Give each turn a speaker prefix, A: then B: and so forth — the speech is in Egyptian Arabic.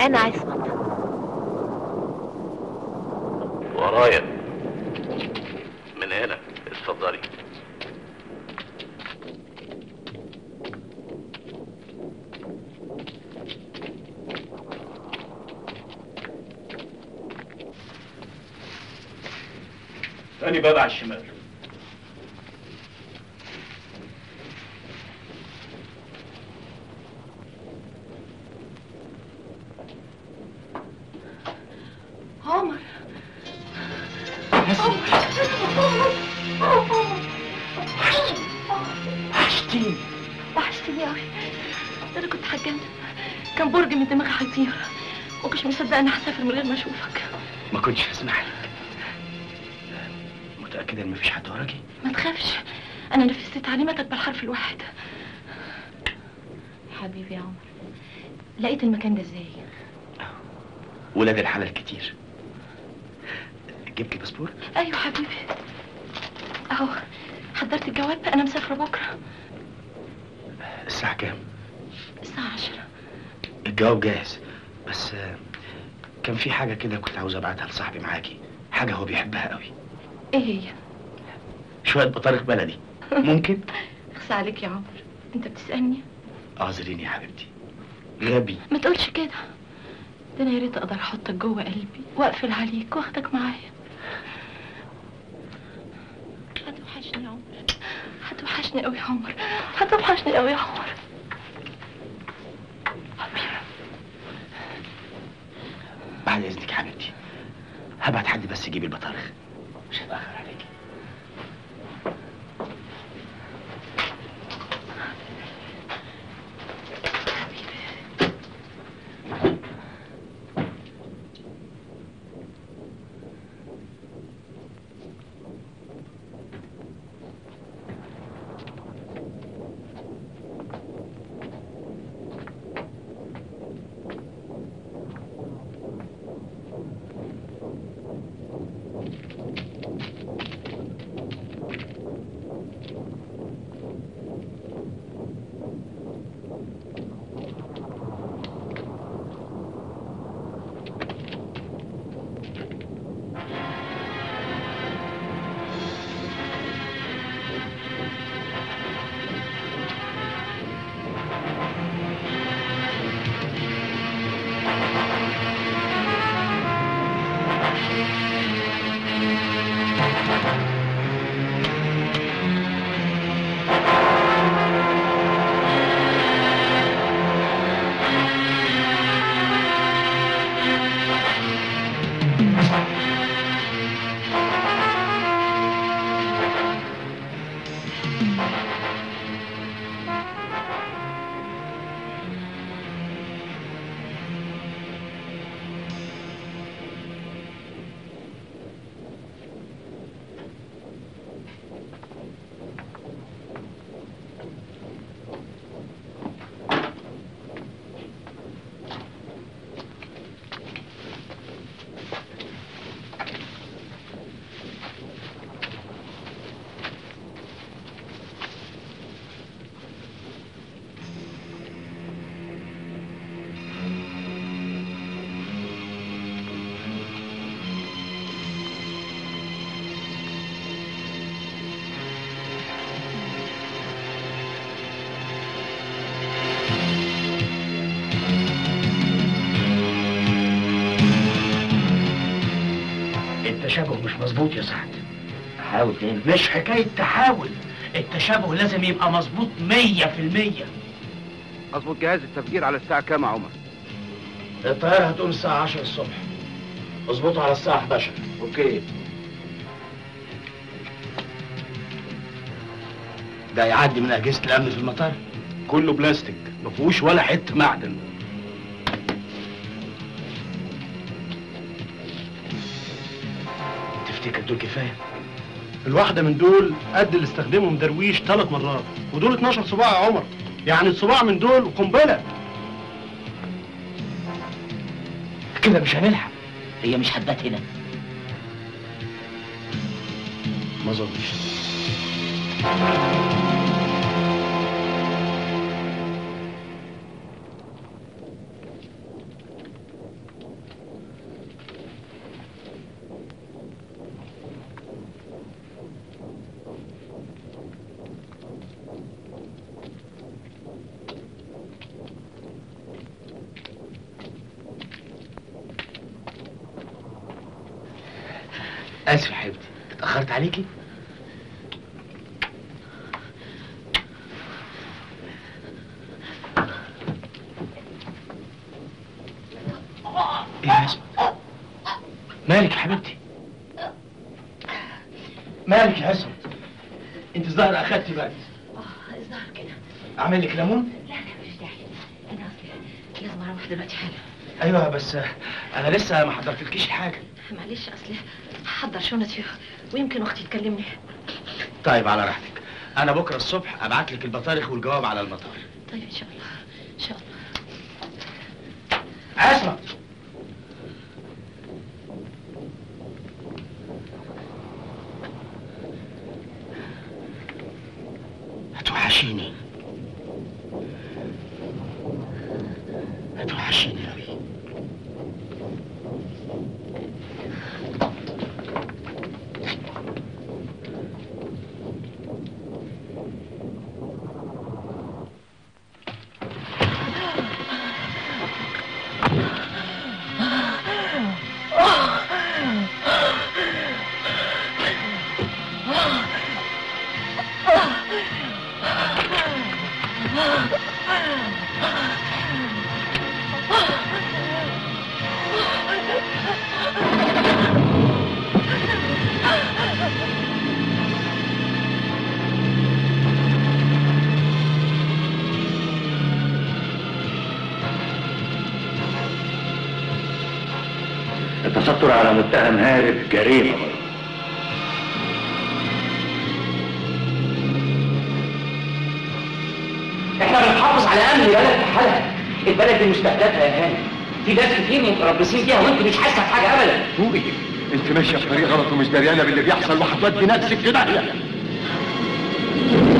A: انا عصمت
B: ورايا من هنا اتفضلي
C: تاني باب على الشمال
A: عمر
C: وحشتيني
A: وحشتني قوي ده انا كنت هتجنن كان برج من دماغي هيطير وكنتش مصدقه اني هسافر من غير ما اشوفك
C: ما كنتش هسمح لك متأكدة إن مفيش حد وراكي؟
A: ما تخافش انا نفذت تعليماتك بالحرف الواحد حبيبي يا عمر لقيت المكان ده ازاي
C: ولاد الحلال كتير جبت الباسبور؟
A: ايوه حبيبي اهو حضرت الجواب انا مسافره بكره
C: الساعة كام؟
A: الساعه عشرة
C: الجواب جاهز بس آه، كان في حاجة كده كنت عاوز أبعتها لصاحبي معاكي حاجة هو بيحبها قوي
A: ايه هي
C: شوية بطارخ بلدي ممكن؟
A: اخصى عليك يا عمر انت بتسالني
C: اعذريني يا حبيبتي غبي
A: ما تقولش كده ده انا يا ريت اقدر احطك جوه قلبي واقفل عليك واخدك معايا هتوحشني يا عمر هتوحشني قوي يا عمر هتوحشني قوي يا عمر
C: بعد إذنك يا حبيبتي هبعت حد بس يجيب البطارخ مش هتأخر عليكي التشابه مش مظبوط يا سعد
D: حاول تاني
C: مش حكاية تحاول التشابه لازم يبقى مظبوط مية في المية
E: اظبط جهاز التفجير على الساعة كام يا عمر؟
C: الطيارة هتقوم الساعة 10 الصبح اظبطه على الساعة 11
E: اوكي
C: ده يعدي من أجهزة الأمن في المطار كله بلاستيك ما فيهوش ولا حتة معدن تفتكر دول كفاية؟
F: الواحدة من دول قد اللي استخدمهم درويش ثلاث مرات ودول 12 صباع يا عمر يعني الصباع من دول قنبلة
C: كده مش هنلحق
D: هي مش هتبات هنا
C: ما اظنش اسف يا حبيبتي اتاخرت عليكي ايه يا اسمع مالك يا حبيبتي مالك يا اسمع انت الظاهر اخدتي بقى
A: اه الظهر كده
C: اعمل لك ليمون
A: لا لا مفيش داعي انا اصلي لازم اروح دلوقتي حالا
C: ايوه بس انا لسه ما حضرتلكيش الحاجه
A: معلش اصلي هحضر شنطي ويمكن اختي تكلمني
C: طيب على راحتك انا بكره الصبح ابعت لك البطارخ والجواب على المطار
A: طيب ان شاء الله ان شاء الله
C: اسمع هتوحشيني هتوحشيني قوي
B: التستر على متهم هارب جريمة
D: احنا بنحافظ على امن البلد بحالها البلد دي مستهدفه يا هاني في ناس كتير متربصين فيها وانت مش حاسه بحاجه ابدا
E: فوقي انت ماشيه في طريق غلط ومش دريانه باللي بيحصل وهتودي نفسك في داهيه